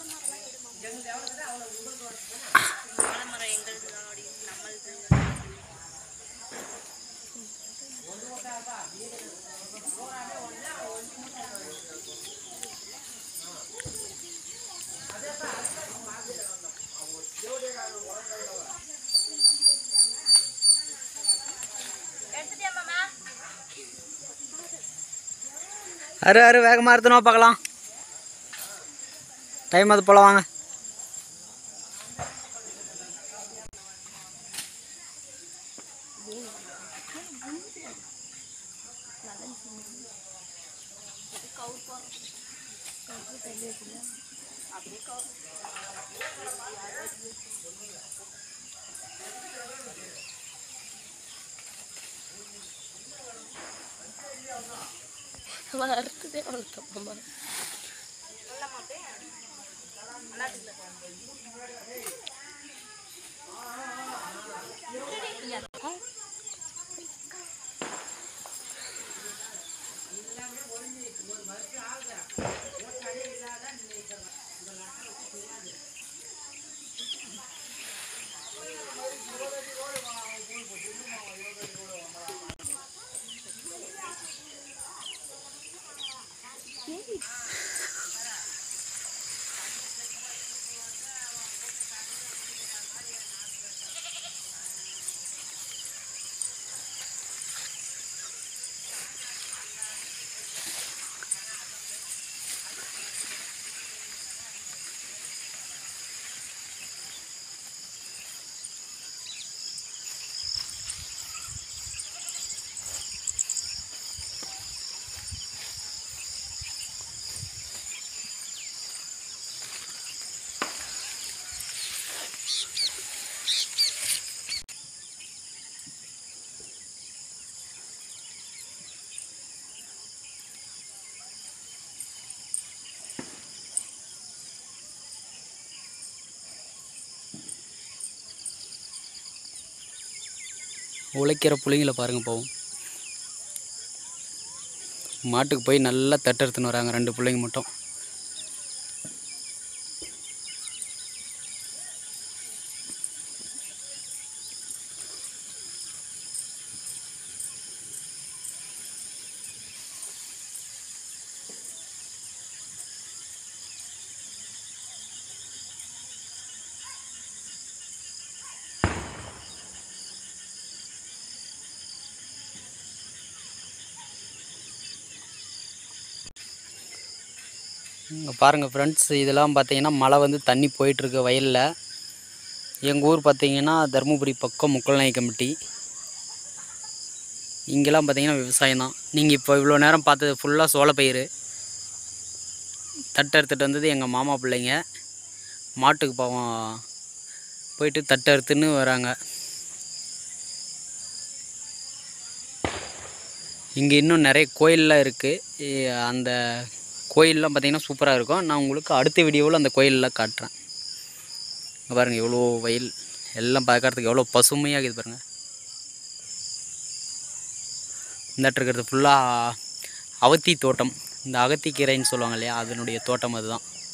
ஆலமரம் எங்களுது தான் அப்படின்னு நம்மளுது எடுத்துட்டியா மாமா அரு அரு வேகமாக எடுத்துனோம் பார்க்கலாம் டைம் அது போல வாங்க வறுத்ததே அவ்வளோ தப்பமா உழைக்கிற புள்ளைங்கள பாருங்க போவோம் மாட்டுக்கு போய் நல்லா தட்டெடுத்துன்னு வராங்க ரெண்டு பிள்ளைங்க மட்டும் இங்கே பாருங்கள் ஃப்ரெண்ட்ஸ் இதெல்லாம் பார்த்தீங்கன்னா மழை வந்து தண்ணி போயிட்டுருக்கு வயலில் எங்கள் ஊர் பார்த்தீங்கன்னா தருமபுரி பக்கம் முக்கல்நாயக்கம்பட்டி இங்கெல்லாம் பார்த்தீங்கன்னா விவசாயம் தான் நீங்கள் இப்போ இவ்வளோ நேரம் பார்த்தது ஃபுல்லாக சோளப்பயிறு தட்டு எடுத்துகிட்டு வந்தது எங்கள் மாமா பிள்ளைங்க மாட்டுக்கு பாவம் போயிட்டு தட்டு அறுத்துன்னு வராங்க இங்கே இன்னும் நிறைய கோயிலெலாம் இருக்குது அந்த கோயிலெலாம் பார்த்தீங்கன்னா சூப்பராக இருக்கும் நான் உங்களுக்கு அடுத்த வீடியோவில் அந்த கோயிலெலாம் காட்டுறேன் இங்கே பாருங்கள் எவ்வளோ வயல் எல்லாம் பார்க்கறதுக்கு எவ்வளோ பசுமையாக இருக்குது பாருங்கள் இந்த இருக்கிறது ஃபுல்லாக அவத்தி தோட்டம் இந்த அகத்திக்கீரைன்னு சொல்லுவாங்க இல்லையா அதனுடைய தோட்டம் அதுதான்